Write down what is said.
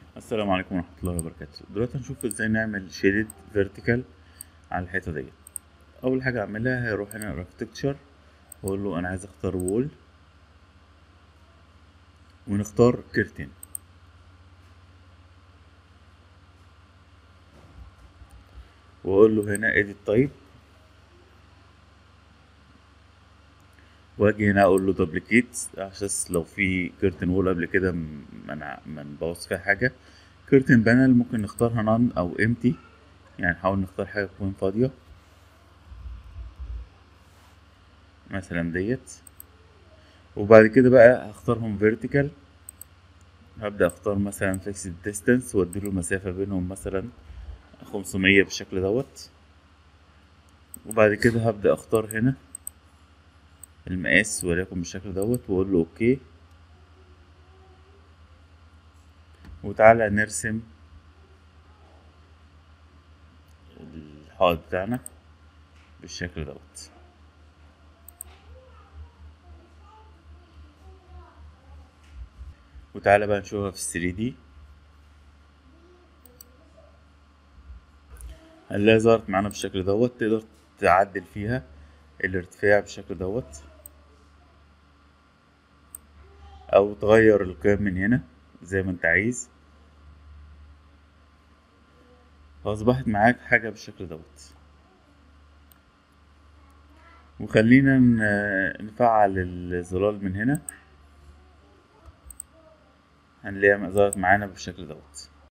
السلام عليكم ورحمة الله وبركاته دلوقتي هنشوف ازاي نعمل شيدد فيرتيكال على الحيطة ديت أول حاجة أعملها هروح هنا اركتكتشر وأقول له أنا عايز أختار وول ونختار كيرتين وأقول له هنا edit type واجي هنا اقول له دبليكيت عشان لو في كيرتن وول قبل كده م- ما ما نبوظ فيها حاجه كيرتن بانل ممكن نختارها نون او امتي يعني نحاول نختار حاجه تكون فاضيه مثلا ديت وبعد كده بقى هختارهم فيرتيكال هبدأ اختار مثلا فيكسد ديستانس واديله مسافة بينهم مثلا خمسمية بالشكل دوت وبعد كده هبدأ اختار هنا المقاس وليكن بالشكل دوت واقول له اوكي وتعالى نرسم الحائط بتاعنا بالشكل دوت وتعالى بقى نشوفها في 3 دي هنلاقي ظهرت معانا بالشكل دوت تقدر تعدل فيها الارتفاع بالشكل دوت او تغير القيم من هنا زي ما انت عايز فاصبحت معاك حاجة بالشكل دوت وخلينا ن- نفعل الظلال من هنا هنلاقيها ظهرت معانا بالشكل دوت